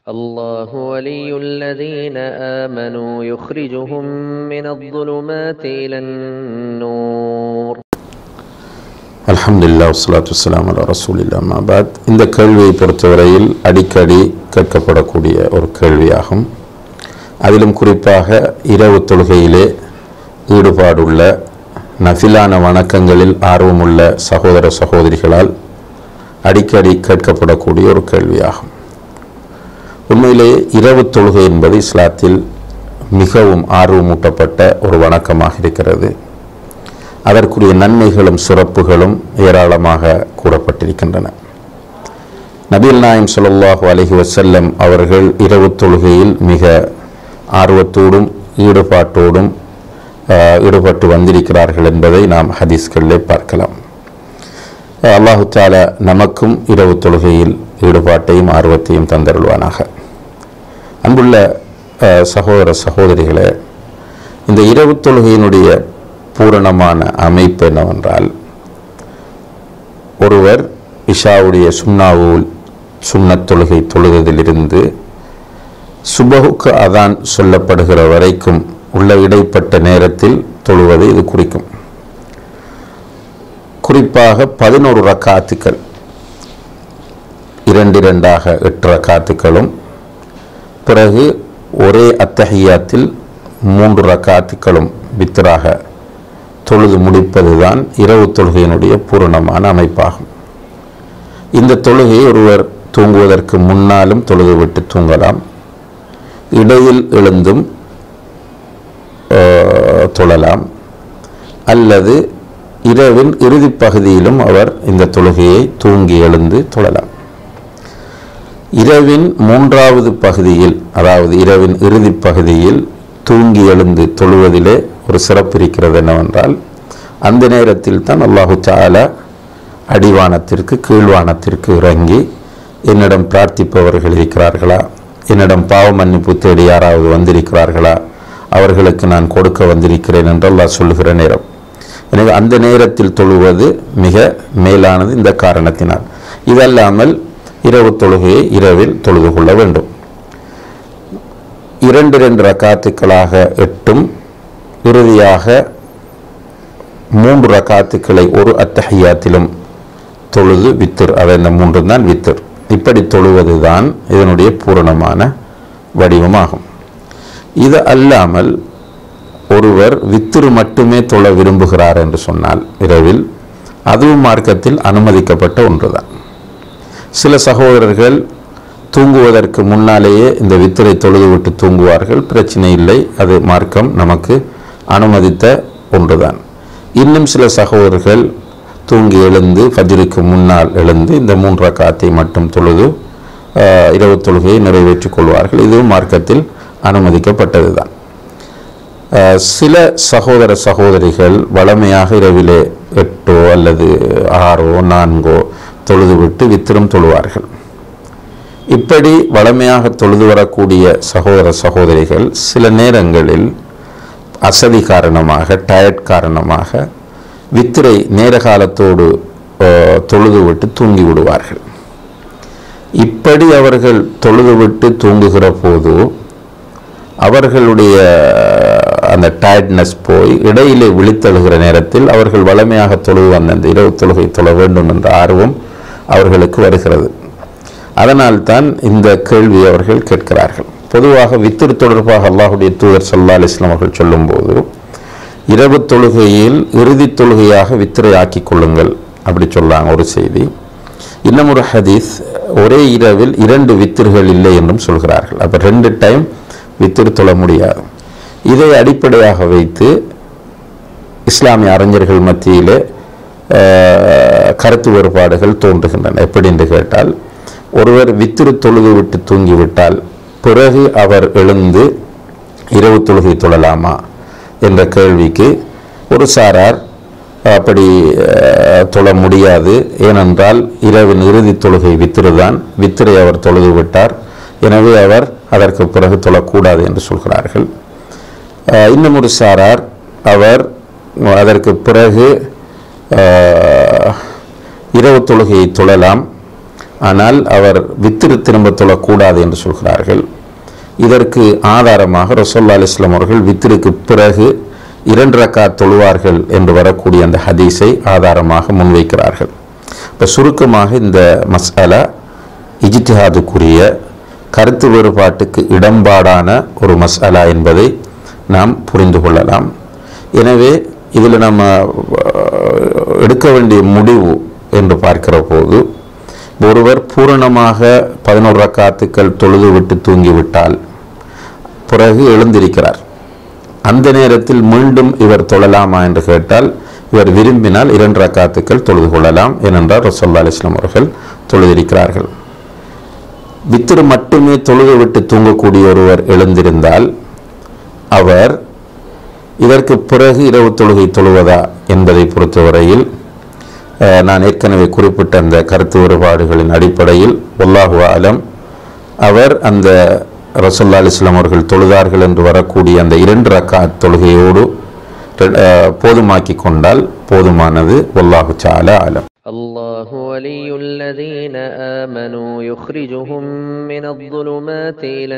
الله ولي الذين آمنوا يخرجهم من الظلمات إلى النور அல்ஹம்துலில்லாஹ் வஸ்ஸலாத்து வஸ்ஸலாமு அலா ரசூலில்லாஹ் அம்மா பாத் இந்த கேள்வியை பொறுத்தவரையில் அடிக்கடி கேட்கப்படக்கூடிய ஒரு கேள்வியாகும் அதிலும் குறிப்பாக இரவு தொழுகையிலே ஈடுபாடுள்ள நஃபிலான வணக்கங்களில் ஆர்வமுள்ள சகோதர சகோதரிகளால் அடிக்கடி கேட்கப்படக்கூடிய ஒரு கேள்வியாகும் உண்மையிலே இரவு தொழுகை என்பது இஸ்லாத்தில் மிகவும் ஆர்வமூட்டப்பட்ட ஒரு வணக்கமாக இருக்கிறது அதற்குரிய நன்மைகளும் சிறப்புகளும் ஏராளமாக கூறப்பட்டிருக்கின்றன நபீல் நாயம் ஸல்லல்லாஹு அலைஹி வஸல்லம் அவர்கள் இரவு தொழுகையில் மிக ஆர்வத்தோடும் ஈடுபாட்டோடும் ஆஹ், ஈடுபட்டு வந்திருக்கிறார்கள் என்பதை நாம் ஹதீஸ்களிலே பார்க்கலாம் அல்லாஹு தாலா நமக்கும் இரவு தொழுகையில் ஈடுபாட்டையும் ஆர்வத்தையும் தந்தருள்வானாக அன்புள்ள ஆஹ், சகோதர சகோதரிகளே இந்த இரவு தொழுகையினுடைய பூரணமான அமைப்பு என்னவென்றால் ஒருவர் இஷாவுடைய சுண்ணாவுல் சுன்னத் தொழுகை தொழுததிலிருந்து சுபகுக்கு அதான் சொல்லப்படுகிற வரைக்கும் உள்ள இடைப்பட்ட நேரத்தில் தொழுவதை இது குறிக்கும் குறிப்பாக பதினோரு ரக்காத்துக்கள் இரண்டு இரண்டாக எட்டு ரக்காத்துக்களும் பிறகு ஒரே அத்தஹியாத்தில் மூன்று ரக்காத்துக்களும் வித்தராக தொழுது முடிப்பதுதான் இரவு தொழுகையினுடைய பூரணமான அமைப்பாகும் இந்த தொழுகை ஒருவர் தூங்குவதற்கு முன்னாலும் தொழுது விட்டு தூங்கலாம் இடையில் எழுந்தும் ஆஹ், தொழலாம் அல்லது இரவின் இறுதிப் பகுதியிலும் அவர் இந்த தொழுகையை தூங்கி எழுந்து தொழலாம் இரவின் மூன்றாவது பகுதியில் அதாவது இரவின் இறுதிப் பகுதியில் தூங்கி எழுந்து தொழுவதிலே ஒரு சிறப்பு இருக்கிறது என்னவென்றால் அந்த நேரத்தில் தான் அல்லாஹு தாலா அடிவானத்திற்கு கீழ்வானத்திற்கு இறங்கி என்னிடம் பிரார்த்திப்பவர்கள் இருக்கிறார்களா என்னிடம் பாவ மன்னிப்பு தேடி யாராவது வந்திருக்கிறார்களா அவர்களுக்கு நான் கொடுக்க வந்திருக்கிறேன் என்று அல்லாஹ் சொல்லுகிற நேரம் எனவே அந்த நேரத்தில் தொழுவது மிக மேலானது இந்த காரணத்தினால் இதல்லாமல் இரவு தொழுகையை இரவில் தொழுது கொள்ள வேண்டும் இரண்டு இரண்டு ரக்காத்துக்களாக எட்டும் இறுதியாக மூன்று ரக்காத்துக்களை ஒரு அத்தஹியாத்திலும் தொழுது வித்திர் அவை இந்த மூன்று தான் வித்திர் இப்படி தொழுவது தான் இதனுடைய பூரணமான வடிவமாகும் இது அல்லாமல் ஒருவர் வித்திரு மட்டுமே தொழ விரும்புகிறார் என்று சொன்னால் இரவில் அதுவும் மார்க்கத்தில் அனுமதிக்கப்பட்ட ஒன்றுதான் சில சகோதரர்கள் தூங்குவதற்கு முன்னாலேயே இந்த வித்திரை தொழுது விட்டு தூங்குவார்கள் பிரச்சனை இல்லை அது மார்க்கம் நமக்கு அனுமதித்த ஒன்றுதான் இன்னும் சில சகோதரர்கள் தூங்கி எழுந்து ஃபஜ்ருக்கு முன்னால் எழுந்து இந்த மூன்று காத்தை மட்டும் தொழுது ஆஹ், இரவு தொழுகையை நிறைவேற்றிக் கொள்வார்கள் இதுவும் மார்க்கத்தில் அனுமதிக்கப்பட்டதுதான் ஆஹ், சில சகோதர சகோதரிகள் வளமையாக இரவிலே எட்டோ அல்லது ஆறோ நான்கோ தொழுதுவிட்டு வித்திரம் தொழுவார்கள் இப்படி வளமையாக தொழுது வரக்கூடிய சகோதர சகோதரிகள் சில நேரங்களில் அசதி காரணமாக டயர்ட் காரணமாக வித்திரை நேர காலத்தோடு ஆஹ், தொழுதுவிட்டு தூங்கி விடுவார்கள் இப்படி அவர்கள் தொழுதுவிட்டு தூங்குகிற போது அவர்களுடைய அந்த டயர்ட்னஸ் போய் இடையிலே விழித்தெழுகிற நேரத்தில் அவர்கள் வளமையாக தொழுது வந்த அந்த இரவு தொழுகை தொழ வேண்டும் என்ற ஆர்வம் அவர்களுக்கு வருகிறது அதனால்தான் இந்த கேள்வி அவர்கள் கேட்கிறார்கள் பொதுவாக வித்திரு தொடர்பாக அல்லாஹுடைய தூதர் சல்லா அலிஸ்லாம் அவர்கள் சொல்லும்போது இரவு தொழுகையில் இறுதி தொழுகையாக வித்திரை ஆக்கிக் கொள்ளுங்கள் அப்படி சொல்லாங்க ஒரு செய்தி இன்னும் ஒரு ஹதீஸ் ஒரே இரவில் இரண்டு வித்திர்கள் இல்லை என்றும் சொல்கிறார்கள் அப்போ ரெண்டு டைம் வித்திரு தொழ முடியாது இதை அடிப்படையாக வைத்து இஸ்லாமிய அறிஞர்கள் மத்தியிலே ஆஹ், கருத்து வேறுபாடுகள் தோன்றுகின்றன எப்படி என்று கேட்டால் ஒருவர் வித்திரு தொழுது விட்டு தூங்கிவிட்டால் பிறகு அவர் எழுந்து இரவு தொழுகை தொழலாமா என்ற கேள்விக்கு ஒரு சாரார் அப்படி ஆஹ், தொழ முடியாது ஏனென்றால் இரவின் இறுதி தொழுகை வித்திருதான் வித்திரை அவர் தொழுது விட்டார் எனவே அவர் அதற்கு பிறகு தொழக்கூடாது என்று சொல்கிறார்கள் ஆஹ், இன்னும் ஒரு சாரார் அவர் அதற்கு பிறகு ஆஹ், இரவு தொழுகையை தொழலாம் ஆனால் அவர் வித்திரு திரும்ப தொழக்கூடாது என்று சொல்கிறார்கள் இதற்கு ஆதாரமாக ரசோல்லா அலிஸ்லாம் அவர்கள் வித்திருக்கு பிறகு இரண்டு ரக்கா தொழுவார்கள் என்று வரக்கூடிய அந்த ஹதீஸை ஆதாரமாக முன்வைக்கிறார்கள் இப்போ சுருக்கமாக இந்த மசாலா இஜித்திஹாதுக்குரிய கருத்து வேறுபாட்டுக்கு இடம்பாடான ஒரு மசாலா என்பதை நாம் புரிந்து கொள்ளலாம் எனவே இதில் நம்ம அஹ், எடுக்க வேண்டிய முடிவு என்று பார்க்கிற போது ஒருவர் பூரணமாக பதினோரு ரக்காத்துக்கள் தொழுது விட்டு தூங்கிவிட்டால் பிறகு எழுந்திருக்கிறார் அந்த நேரத்தில் மீண்டும் இவர் தொழலாமா என்று கேட்டால் இவர் விரும்பினால் இரண்டு ரக்காத்துக்கள் தொழுது கொள்ளலாம் ஏனென்றால் ரசோல்லா அலிஸ்லாம் அவர்கள் தொழுதிருக்கிறார்கள் வித்திரு மட்டுமே தொழுது விட்டு தூங்கக்கூடிய ஒருவர் எழுந்திருந்தால் அவர் இதற்கு பிறகு இரவு தொழுகை தொழுவதா என்பதை பொறுத்தவரையில் அஹ், நான் ஏற்கனவே குறிப்பிட்ட அந்த கருத்து வேறுபாடுகளின் அடிப்படையில் ஒல்லாஹு ஆலம் அவர் அந்த ரசோல்லா அலிஸ்லாம் அவர்கள் தொழுதார்கள் என்று வரக்கூடிய அந்த இரண்டு ரக்காத் தொழுகையோடு அஹ், போதுமாக்கி கொண்டால் போதுமானது ஒல்லாஹு சால ஆலம் الله ولي الذين آمنوا يخرجهم من الظلمات إلى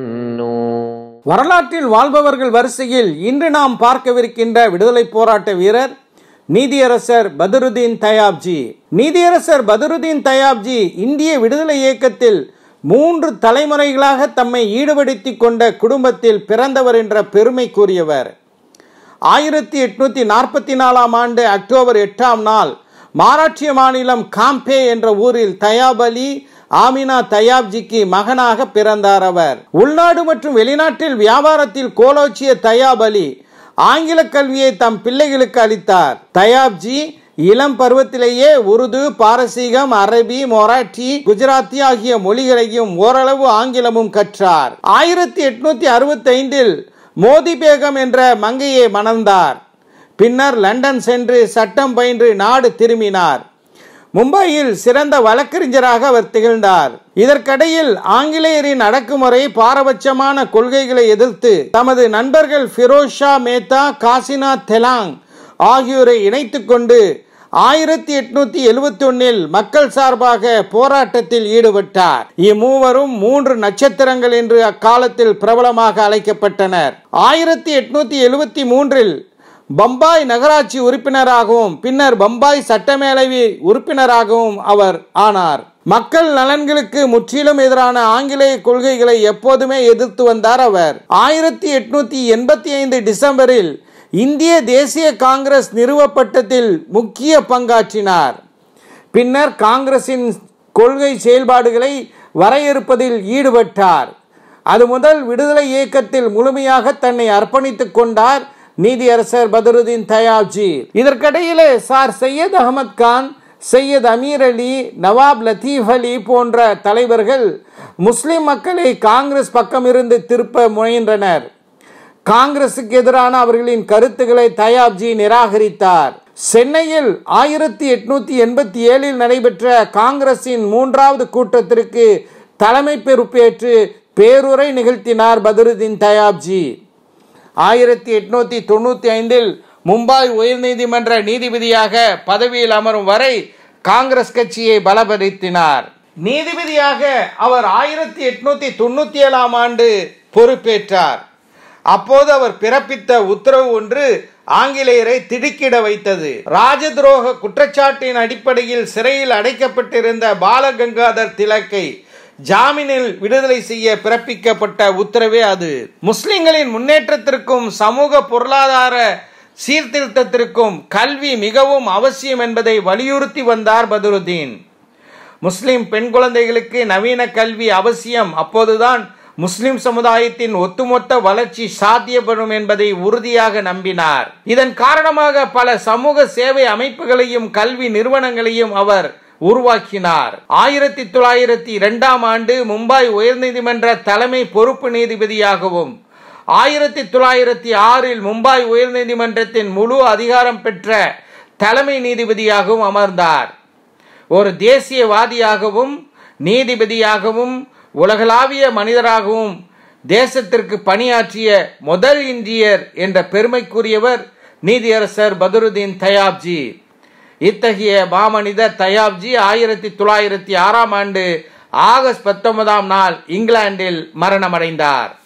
النور வரலாற்றில் வாழ்பவர்கள் வரிசையில் இன்று நாம் பார்க்கவிருக்கின்ற விடுதலை போராட்ட வீரர் நீதியரசர் பதருதீன் தயாப்ஜி நீதியரசர் பதருதீன் தயாப்ஜி இந்திய விடுதலை இயக்கத்தில் மூன்று தலைமுறைகளாக தம்மை ஈடுபடுத்திக் கொண்ட குடும்பத்தில் பிறந்தவர் என்ற பெருமைக்குரியவர் ஆயிரத்தி எட்நூத்தி நாற்பத்தி நாலாம் ஆண்டு அக்டோபர் எட்டாம் நாள் மகாராஷ்டிர மாநிலம் காம்பே என்ற ஊரில் தயாப் அலி ஆமினா தயாப்ஜிக்கு மகனாக பிறந்தார் அவர் உள்நாடு மற்றும் வெளிநாட்டில் வியாபாரத்தில் கோலோச்சிய தயாப் அலி ஆங்கில கல்வியை தம் பிள்ளைகளுக்கு அளித்தார் தயாப்ஜி இளம் பருவத்திலேயே உருது பாரசீகம் அரபி மொராட்டி குஜராத்தி ஆகிய மொழிகளையும் ஓரளவு ஆங்கிலமும் கற்றார் ஆயிரத்தி எட்நூத்தி அறுபத்தி ஐந்தில் மோதி பேகம் என்ற மங்கையை மணந்தார் பின்னர் லண்டன் சென்று சட்டம் பயின்று நாடு திரும்பினார் மும்பையில் சிறந்த வழக்கறிஞராக அவர் திகழ்ந்தார் இதற்கிடையில் ஆங்கிலேயரின் அடக்குமுறை பாரபட்சமான கொள்கைகளை எதிர்த்து தமது நண்பர்கள் ஃபிரோஸ் ஷா மேத்தா காசிநாத் தெலாங் ஆகியோரை இணைத்துக் கொண்டு ஆயிரத்தி எட்நூத்தி எழுபத்தி ஒன்னில் மக்கள் சார்பாக போராட்டத்தில் ஈடுபட்டார் இம்மூவரும் மூன்று நட்சத்திரங்கள் என்று அக்காலத்தில் பிரபலமாக அழைக்கப்பட்டனர் ஆயிரத்தி எட்நூத்தி எழுபத்தி மூன்றில் பம்பாய் நகராட்சி உறுப்பினராகவும் பின்னர் பம்பாய் சட்டமேலவை உறுப்பினராகவும் அவர் ஆனார் மக்கள் நலன்களுக்கு முற்றிலும் எதிரான ஆங்கிலேய கொள்கைகளை எப்போதுமே எதிர்த்து வந்தார் அவர் ஆயிரத்தி எட்நூத்தி எண்பத்தி ஐந்து டிசம்பரில் இந்திய தேசிய காங்கிரஸ் நிறுவப்பட்டதில் முக்கிய பங்காற்றினார் பின்னர் காங்கிரசின் கொள்கை செயல்பாடுகளை வரையறுப்பதில் ஈடுபட்டார் அது முதல் விடுதலை இயக்கத்தில் முழுமையாக தன்னை அர்ப்பணித்துக் கொண்டார் நீதியரசர் பதருதீன் தயாப்ஜி இதற்கிடையிலே சார் சையத் அகமது கான் சையத் அமீர் அலி நவாப் லத்தீப் அலி போன்ற தலைவர்கள் முஸ்லிம் மக்களை காங்கிரஸ் பக்கமிருந்து திருப்ப முயன்றனர் காங்கிரசுக்கு எதிரான அவர்களின் கருத்துக்களை தயாப்ஜி நிராகரித்தார் சென்னையில் ஆயிரத்தி எட்நூத்தி எண்பத்தி ஏழில் நடைபெற்ற காங்கிரசின் மூன்றாவது கூட்டத்திற்கு தலைமை பொறுப்பேற்று பேருரை நிகழ்த்தினார் பதருதீன் தயாப்ஜி ஆயிரத்தி எட்நூத்தி தொண்ணூத்தி ஐந்தில் மும்பாய் உயர்நீதிமன்ற நீதிபதியாக பதவியில் அமரும் வரை காங்கிரஸ் கட்சியை பலப்படுத்தினார் நீதிபதியாக அவர் ஆயிரத்தி எட்நூத்தி தொண்ணூத்தி ஏழாம் ஆண்டு பொறுப்பேற்றார் அப்போது அவர் பிறப்பித்த உத்தரவு ஒன்று ஆங்கிலேயரை திடுக்கிட வைத்தது ராஜதுரோக குற்றச்சாட்டின் அடிப்படையில் சிறையில் அடைக்கப்பட்டிருந்த பாலகங்காதர் திலக்கை ஜாமீனில் விடுதலை செய்ய பிறப்பிக்கப்பட்ட உத்தரவே அது முஸ்லிம்களின் முன்னேற்றத்திற்கும் சமூக பொருளாதார சீர்திருத்தத்திற்கும் கல்வி மிகவும் அவசியம் என்பதை வலியுறுத்தி வந்தார் பதுருதீன் முஸ்லிம் பெண் குழந்தைகளுக்கு நவீன கல்வி அவசியம் அப்போதுதான் முஸ்லிம் சமுதாயத்தின் ஒட்டுமொத்த வளர்ச்சி சாத்தியப்படும் என்பதை உறுதியாக நம்பினார் இதன் காரணமாக பல சமூக சேவை அமைப்புகளையும் கல்வி நிறுவனங்களையும் அவர் உருவாக்கினார் ஆயிரத்தி தொள்ளாயிரத்தி இரண்டாம் ஆண்டு மும்பாய் உயர்நீதிமன்ற தலைமை பொறுப்பு நீதிபதியாகவும் ஆயிரத்தி தொள்ளாயிரத்தி ஆறில் மும்பாய் உயர்நீதிமன்றத்தின் முழு அதிகாரம் பெற்ற தலைமை நீதிபதியாகவும் அமர்ந்தார் ஒரு தேசியவாதியாகவும் நீதிபதியாகவும் உலகளாவிய மனிதராகவும் தேசத்திற்கு பணியாற்றிய முதல் இந்தியர் என்ற பெருமைக்குரியவர் நீதியரசர் பதருதீன் தயாப்ஜி இத்தகைய மாமனிதர் தயாப்ஜி ஆயிரத்தி தொள்ளாயிரத்தி ஆறாம் ஆண்டு ஆகஸ்ட் பத்தொன்பதாம் நாள் இங்கிலாந்தில் மரணமடைந்தார்